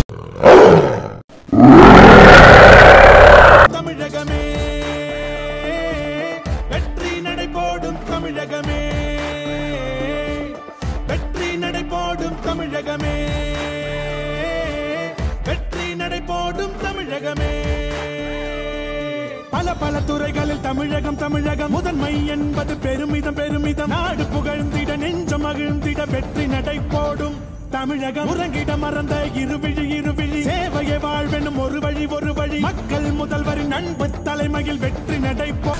தமிழகமே வெற்றி நடை போடும் தமிழகமே வெற்றி நடை போடும் தமிழகமே வெற்றி நடை போடும் தமிழகமே பல பல துறைகளில் தமிழகம் தமிழகம் முதன்மை என்பது பெருமிதம் பெருமிதம் நாடு புகழ்ந்திட நெஞ்சம் மகிழ்ந்திட வெற்றி நடை போடும் தமிழகம் உறங்கிட மறந்த இருவிழி இருவிழி சேவையை வாழ்வெனும் ஒரு வழி ஒரு வழி மக்கள் முதல்வரின் அன்பு தலைமையில் வெற்றி நடை போ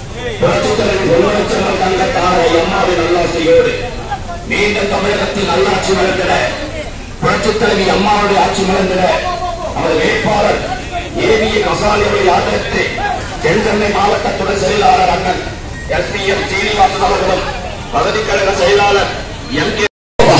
அம்மாவின் நல்லாட்சியோடு மீண்டும் தமிழகத்தில் நல்லாட்சி வளர்ந்திட புரட்சித் தலைவி அம்மாவுடைய ஆட்சி வளர்ந்திட நமது வேட்பாளர் ஏவிய கசாலியுடைய ஆதரத்தை தென்சென்னை மாவட்ட துணை செயலாளர் அண்ணன் எஸ் பி எம் சீனிவாசன் அவர்களும் பகுதி கழக செயலாளர் எம் கே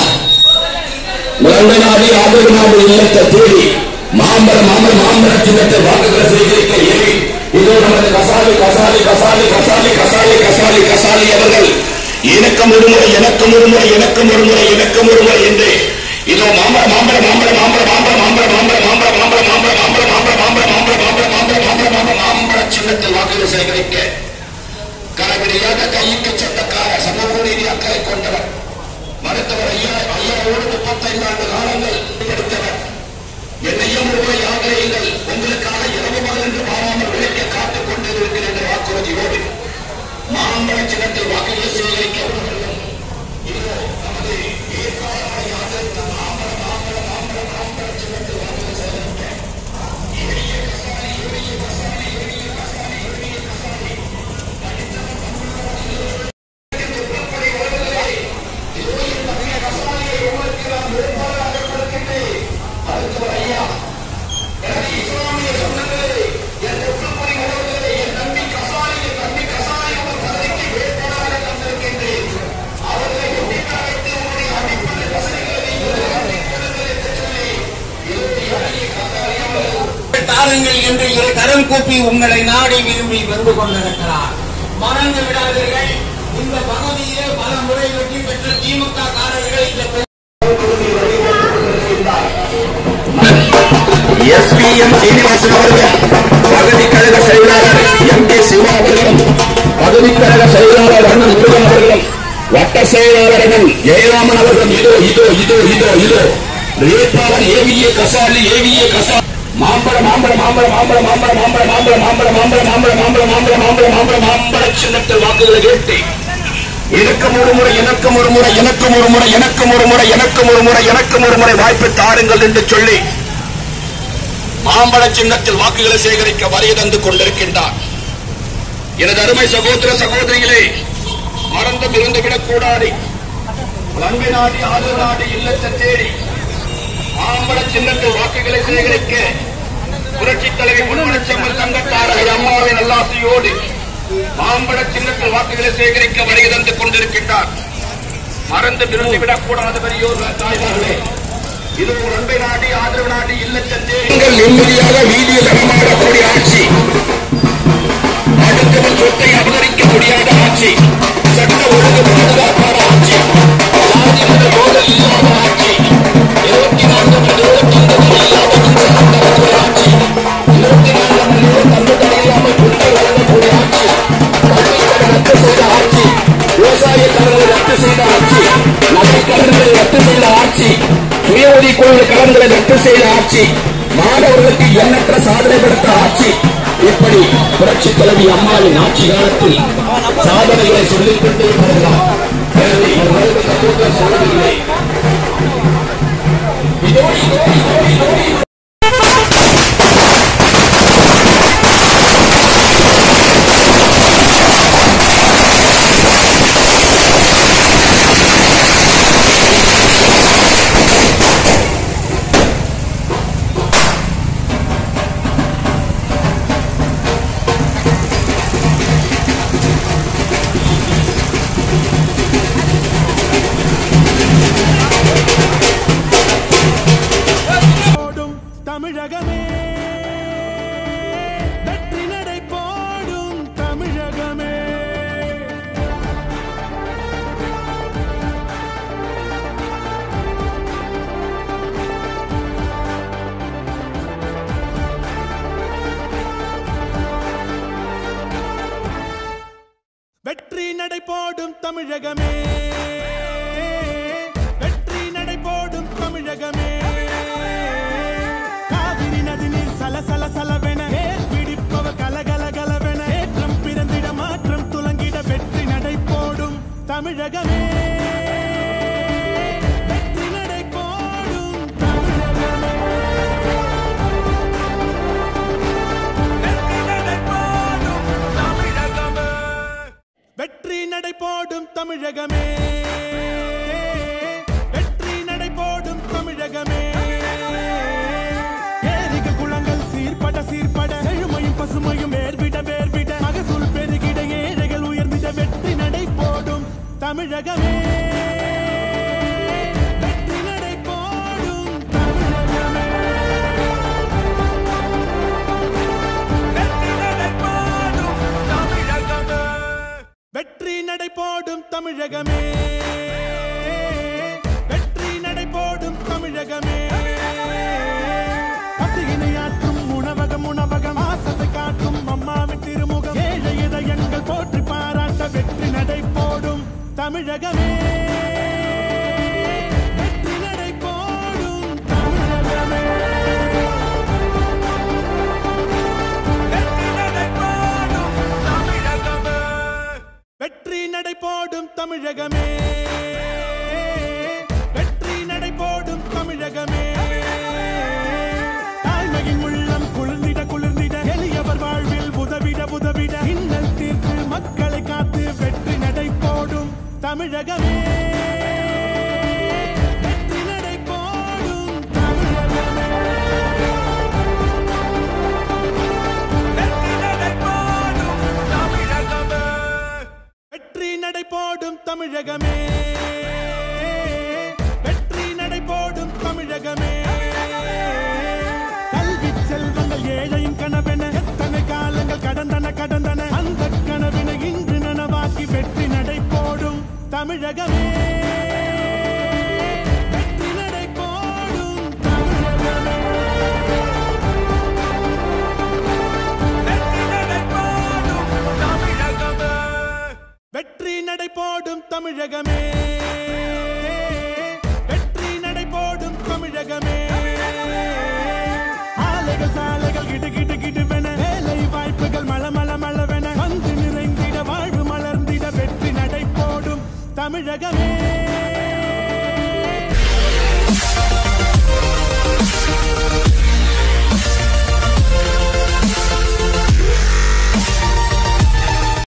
நாடி ஆதரவு நாடு இல்லத்தை தேடி மாம்பழ மாம்பழ மாம்பழ சின்னத்தை வாக்குகளை சேகரிக்க ஏவி இதோ நமது கசாலி கசாலி கசாலி கசாலி கசாலி கசாலி கசாலி அவர்கள் எனக்கும் ஒருமுறை எனக்கும் ஒருமுறை எனக்கும் ஒருமுறை எனக்கும் ஒருமுறை என்று இதோ மாம்பழ மாம்பழ மாம்பழ மாம்பழ மாம்பழ மாம்பழ மாம்பழ மாம்பழ மாம்பழ மாம்பழ மாம்பழ மாம்பழ மாம்பழ மாம்பழ மாம்பழ மாம்பழ மாம்பழ மாம்பழ மாம்பழ சின்னத்தில் வாக்குகள் சேகரிக்க கரவிடையாக கைக்கு சொந்தக்கார சமூக நீதி அக்கறை கொண்டவர் மருத்துவர் ஐயா ஐயாவோடு முப்பத்தைந்து ஆண்டு காலங்கள் எடுத்தவர் என்னையும் ஒருமுறை ஆதரியுங்கள் உங்களுக்காக இரவு மகள் என்று பாராமல் உழைக்க காத்துக் கொண்டிருக்கிறேன் என்ற வாக்குறுதியோடு மாம்பழ சின்னத்தை வாக்குகளை சேகரிக்க உள்ளவர்கள். இதோ நமது வேட்பாளரை ஆதரித்த மாம்பழ மாம்பழ மாம்பழ மாம்பழ சின்னத்தை வாக்குகளை சேகரிக்க எளிய கசாலி எளிய கசாலி எளிய கசாலி எளிய கசாலி தாருங்கள் என்று இரு கரம் கூப்பி உங்களை நாடி விரும்பி வந்து கொண்டிருக்கிறார் மறந்து விடாதீர்கள் இந்த பகுதியிலே பல முறை வெற்றி பெற்ற திமுக காரர்கள் இந்த பெ- எஸ்பிஎம் சீனிவாசன் அவர்கள் பகுதி கழக செயலாளர் எம் கே சிவா அவர்களும் பகுதி கழக செயலாளர் அண்ணன் முருகன் அவர்களும் வட்ட செயலாளர் அண்ணன் ஜெயராமன் அவர்களும் இதோ இதோ இதோ இதோ இதோ வேட்பாளர் ஏவிய கசாலி ஏவிய கசாலி மாம்பழ மாம்பழ மாம்பழ மாம்பழ மாம்பழ மாம்பழ மாம்பழ மாம்பழ மாம்பழ மாம்பழ மாம்பழ மாம்பழ மாம்பழ மாம்பழ மாம்பழ சின்னத்தில் வாக்குகளை கேட்டு எனக்கும் ஒரு முறை எனக்கும் ஒரு முறை எனக்கும் ஒரு முறை எனக்கும் ஒரு முறை எனக்கும் ஒரு முறை எனக்கும் ஒரு முறை வாய்ப்பு தாருங்கள் என்று சொல்லி மாம்பழ சின்னத்தில் வாக்குகளை சேகரிக்க வரைய தந்து கொண்டிருக்கின்றார் எனது அருமை சகோதர சகோதரிகளே மறந்து விருந்து விடக்கூடாது அன்பு நாடி ஆதரவு நாடு இல்லத்தை தேடி மாம்பழ சின்னத்தில் வாக்குகளை சேகரிக்க புரட்சித் தலைவி முன்மணச்செம்மல் தங்கத்தாரகை அம்மாவின் நல்லாசையோடு மாம்பழ சின்னத்தில் வாக்குகளை சேகரிக்க வரைய தந்து கொண்டிருக்கின்றார் மறந்து விருந்து விடக்கூடாது பெரியோர் தாய்மார்களே இது ஒரு அன்பை நாடி ஆதரவு நாடி இல்லச்சத்தே நிம்மதியாக வீதியில் நடமாடக்கூடிய ஆட்சி அடுத்தவன் சொத்தை அபகரிக்க முடியாத ஆட்சி சட்ட ஒழுங்கு பாதுகாப்பான ஆட்சி சாதி மத மோதல் இல்லாத ஆட்சி இருபத்தி நான்கு மணி நேரம் தந்தது இல்லாத மின்சாரம் தரக்கூடிய ஆட்சி இருபத்தி நான்கு மணி நேரம் தந்தது இல்லாமல் குடிநீர் வழங்கக்கூடிய ஆட்சி பள்ளிக்கடை ரத்து செய்த ஆட்சி விவசாய கடன்களை ரத்து செய்த ஆட்சி நகை கடன்களை ரத்து செய்த ஆட்சி சுய உதவிக்குழு கடன்களை ரத்து செய்த ஆட்சி மாணவர்களுக்கு எண்ணற்ற சாதனை படுத்த ஆட்சி இப்படி புரட்சி தலைவி அம்மாவின் ஆட்சி காலத்தில் சாதனைகளை சொல்லிக் கொண்டே வருகிறார் எனவே இவர்களுக்கு சமூக சோதனைகளை இதோடு இதோடு இதோடு இதோடு தமிழகமே வெற்றி நடை போடும் தமிழகமே காவிரி நதி நீர் சல சல சலவென ஏர் பிடிப்பவர் கலகல கலவென ஏற்றம் பிறந்திட மாற்றம் துலங்கிட வெற்றி நடை போடும் தமிழகமே வெற்றி நடை போடும் தமிழகமே வெற்றி நடை போடும் தமிழகமே வெற்றி நடை போடும் தமிழகமே ஏரிகள் குளங்கள் சீர்பட சீர்பட செழுமையும் பசுமையும் வேர்விட வேர்விட மகசூல் பெருகிட ஏழைகள் உயர்ந்திட வெற்றி நடை போடும் தமிழகமே வெற்றி நடை போடும் தமிழகமே வெற்றி நடை போடும் தமிழகமே வெற்றி நடை போடும் தமிழகமே பசியினையாற்றும் உணவகம் உணவகம் ஆசத்தை காட்டும் அம்மாவின் திருமுகம் ஏழை இதயங்கள் போற்றி பாராட்ட வெற்றி நடை போடும் தமிழகமே வெற்றி நடை போடும் தமிழகமே வெற்றி நடை போடும் தமிழகமே வெற்றி நடை போடும் தமிழகமே தாய்மையின் உள்ளம் குளிர்ந்திட குளிர்ந்திட எளியவர் வாழ்வில் உதவிட உதவிட இன்னல் தீர்த்து மக்களை காத்து வெற்றி நடை போடும் தமிழகமே வெற்றி நடை போடும் தமிழகமே வெற்றி நடை போடும் தமிழகமே வெற்றி நடை போடும் தமிழகமே கல்வி செல்வங்கள் ஏழையின் கனவென எத்தனை காலங்கள் கடந்தன கடந்தன அந்த கனவினை இன்று நனவாக்கி வெற்றி நடை போடும் தமிழகமே வெற்றி நடை போடும் தமிழகமே வெற்றி நடை போடும் தமிழகமே வெற்றி நடை போடும் தமிழகமே ஆலைகள் சாலைகள் கிடு கிடு கிடுவென வேலை வாய்ப்புகள் மல மல மளவென வந்து நிறைந்திட வாழ்வு மலர்ந்திட வெற்றி நடை போடும் தமிழகமே